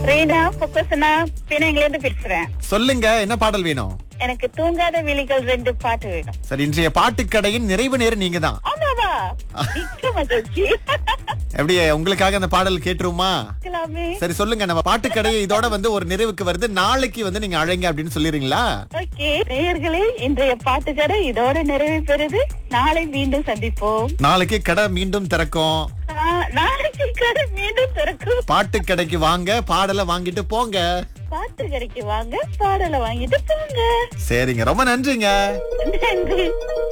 ரீனா பொக்கசனா பிணைங்கிலேருந்து பேசுறேன் சொல்லுங்க என்ன பாடல் வேணும் எனக்கு தூங்காத விழிகள் ரெண்டு பாட்டு வேணும் சரி இன்றைய பாட்டுக்கடையின் நிறைவு நேரம் நீங்க தான் ஆமாவா மிக்க மகிழ்ச்சி எப்படி உங்களுக்காக அந்த பாடல் கேட்டுருமா இருக்கலாமே சரி சொல்லுங்க நம்ம பாட்டுக்கடையை இதோட வந்து ஒரு நிறைவுக்கு வருது நாளைக்கு வந்து நீங்க அழைங்க அப்படின்னு சொல்லிடுறீங்களா ஓகே நேயர்களே இன்றைய பாட்டுக்கடை இதோட நிறைவு பெறுது நாளை மீண்டும் சந்திப்போம் நாளைக்கு கடை மீண்டும் திறக்கும் நா- நாளைக்கு கடை மீண்டும் திறக்கும் பாட்டு கடைக்கு வாங்க பாடலை வாங்கிட்டு போங்க பாட்டு கடைக்கு வாங்க பாடலை வாங்கிட்டு போங்க சரிங்க ரொம்ப நன்றிங்க நன்றி